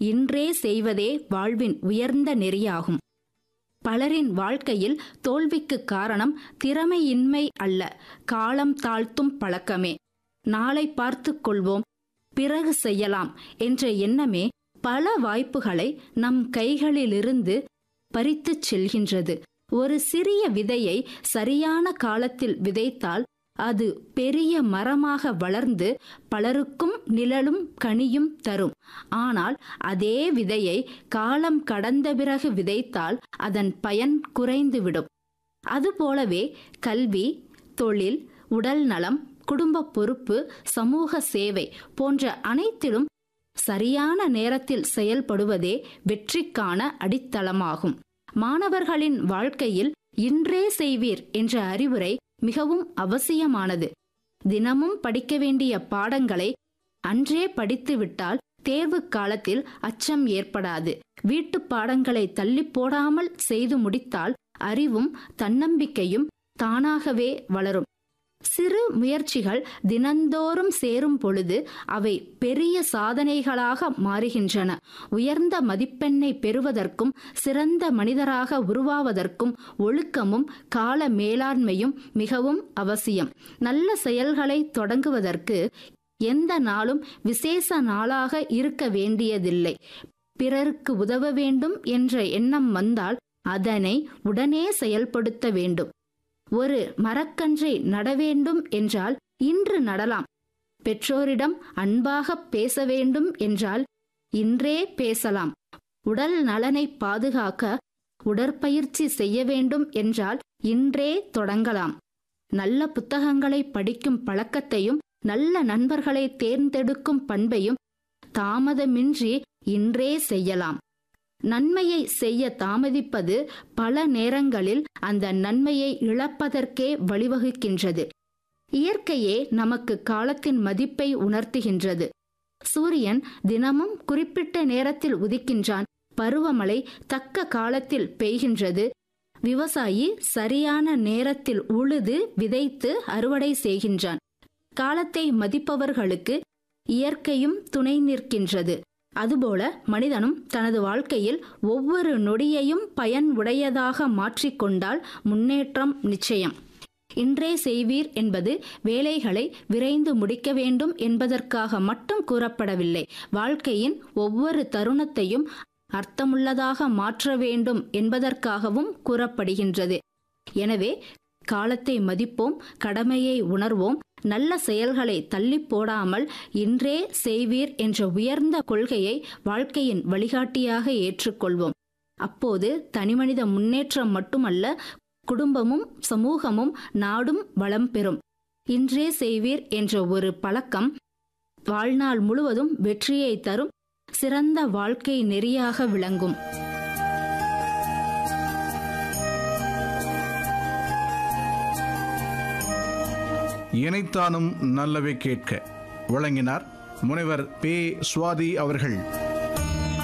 இன்றே செய்வதே வாழ்வின் உயர்ந்த நெறியாகும் பலரின் வாழ்க்கையில் தோல்விக்கு காரணம் திறமையின்மை அல்ல காலம் தாழ்த்தும் பழக்கமே நாளை பார்த்துக் கொள்வோம் பிறகு செய்யலாம் என்ற எண்ணமே பல வாய்ப்புகளை நம் கைகளிலிருந்து பறித்துச் செல்கின்றது ஒரு சிறிய விதையை சரியான காலத்தில் விதைத்தால் அது பெரிய மரமாக வளர்ந்து பலருக்கும் நிழலும் கனியும் தரும் ஆனால் அதே விதையை காலம் கடந்த பிறகு விதைத்தால் அதன் பயன் குறைந்துவிடும் அதுபோலவே கல்வி தொழில் உடல் நலம் குடும்ப பொறுப்பு சமூக சேவை போன்ற அனைத்திலும் சரியான நேரத்தில் செயல்படுவதே வெற்றிக்கான அடித்தளமாகும் மாணவர்களின் வாழ்க்கையில் இன்றே செய்வீர் என்ற அறிவுரை மிகவும் அவசியமானது தினமும் படிக்க வேண்டிய பாடங்களை அன்றே படித்துவிட்டால் தேர்வு காலத்தில் அச்சம் ஏற்படாது வீட்டு பாடங்களை தள்ளி போடாமல் செய்து முடித்தால் அறிவும் தன்னம்பிக்கையும் தானாகவே வளரும் சிறு முயற்சிகள் தினந்தோறும் சேரும் பொழுது அவை பெரிய சாதனைகளாக மாறுகின்றன உயர்ந்த மதிப்பெண்ணை பெறுவதற்கும் சிறந்த மனிதராக உருவாவதற்கும் ஒழுக்கமும் கால மேலாண்மையும் மிகவும் அவசியம் நல்ல செயல்களை தொடங்குவதற்கு எந்த நாளும் விசேஷ நாளாக இருக்க வேண்டியதில்லை பிறருக்கு உதவ வேண்டும் என்ற எண்ணம் வந்தால் அதனை உடனே செயல்படுத்த வேண்டும் ஒரு மரக்கன்றை நட வேண்டும் என்றால் இன்று நடலாம் பெற்றோரிடம் அன்பாக பேச வேண்டும் என்றால் இன்றே பேசலாம் உடல் நலனை பாதுகாக்க உடற்பயிற்சி செய்ய வேண்டும் என்றால் இன்றே தொடங்கலாம் நல்ல புத்தகங்களை படிக்கும் பழக்கத்தையும் நல்ல நண்பர்களை தேர்ந்தெடுக்கும் பண்பையும் தாமதமின்றி இன்றே செய்யலாம் நன்மையை செய்ய தாமதிப்பது பல நேரங்களில் அந்த நன்மையை இழப்பதற்கே வழிவகுக்கின்றது இயற்கையே நமக்கு காலத்தின் மதிப்பை உணர்த்துகின்றது சூரியன் தினமும் குறிப்பிட்ட நேரத்தில் உதிக்கின்றான் பருவமழை தக்க காலத்தில் பெய்கின்றது விவசாயி சரியான நேரத்தில் உழுது விதைத்து அறுவடை செய்கின்றான் காலத்தை மதிப்பவர்களுக்கு இயற்கையும் துணை நிற்கின்றது அதுபோல மனிதனும் தனது வாழ்க்கையில் ஒவ்வொரு நொடியையும் பயன் உடையதாக மாற்றிக்கொண்டால் முன்னேற்றம் நிச்சயம் இன்றே செய்வீர் என்பது வேலைகளை விரைந்து முடிக்க வேண்டும் என்பதற்காக மட்டும் கூறப்படவில்லை வாழ்க்கையின் ஒவ்வொரு தருணத்தையும் அர்த்தமுள்ளதாக மாற்ற வேண்டும் என்பதற்காகவும் கூறப்படுகின்றது எனவே காலத்தை மதிப்போம் கடமையை உணர்வோம் நல்ல செயல்களை தள்ளி போடாமல் இன்றே செய்வீர் என்ற உயர்ந்த கொள்கையை வாழ்க்கையின் வழிகாட்டியாக ஏற்றுக்கொள்வோம் அப்போது தனிமனித முன்னேற்றம் மட்டுமல்ல குடும்பமும் சமூகமும் நாடும் வளம் பெறும் இன்றே செய்வீர் என்ற ஒரு பழக்கம் வாழ்நாள் முழுவதும் வெற்றியை தரும் சிறந்த வாழ்க்கை நெறியாக விளங்கும் இணைத்தானும் நல்லவை கேட்க வழங்கினார் முனைவர் பே சுவாதி அவர்கள்